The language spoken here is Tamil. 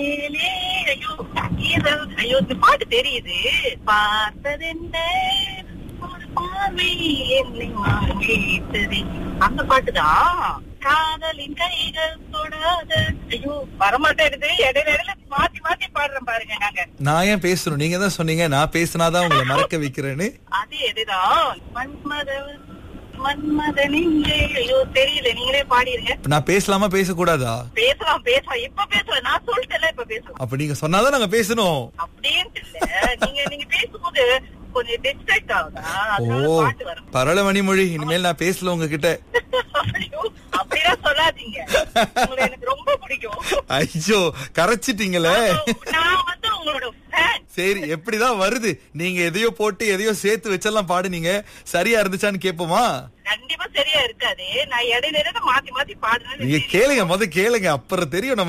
மேலே, ஐயோ கீதம். ஐயோ இந்த பாட்டு தெரியுது பார்த்ததென்ன ஒரு பார்வை என்னை வாங்கிட்டது. அந்த பாட்டுதான் காதலின் கைகள் தொடாத ஐயோ வரமாட்டேங்குது இடையில இடையில மாத்தி மாத்தி பாடுறோம் பாருங்க நாங்க நான் ஏன் பேசணும் நீங்க தான் சொன்னீங்க நான் பேசினாதான் உங்களை மறக்க வைக்கிறேன்னு அது எதுதான் மன்மத மன்மதனின்றே ஐயோ தெரியல நீங்களே பாடிருங்க இப்ப நான் பேசலாமா பேசக்கூடாதா பேசலாம் பேசலாம் இப்ப பேசலாம் நான் சொல்லிட்டேன்ல இப்ப பேசலாம் அப்ப நீங்க சொன்னாதான் நாங்க பேசணும் அப்படின்ட்டு இல்ல நீங்க நீங்க பேசும்போது கொஞ்சம் டிஸ்ட்ராக்ட் ஆகுதா ஓ அதனால பாட்டு வரும் பரவாயில்ல மணிமொழி இனிமேல் நான் பேசல உங்ககிட்ட ஐயோ, அப்படிலாம் சொல்லாதீங்க உங்களை எனக்கு ரொம்ப பிடிக்கும் ஐயோ கரைச்சிட்டீங்களே நான் வந்து உங்களோட ஃபேன் சரி எப்படிதான் வருது நீங்க எதையோ போட்டு எதையோ சேர்த்து வச்செல்லாம் பாடுனீங்க சரியா இருந்துச்சான்னு கேப்போமா கண்டிப்பா சரியா இருக்காது நான் இடையில இடையில மாத்தி மாத்தி பாடுறேன்னு நீங்க கேளுங்க முத கேளுங்க அப்புறம் தெரியும் நம்ம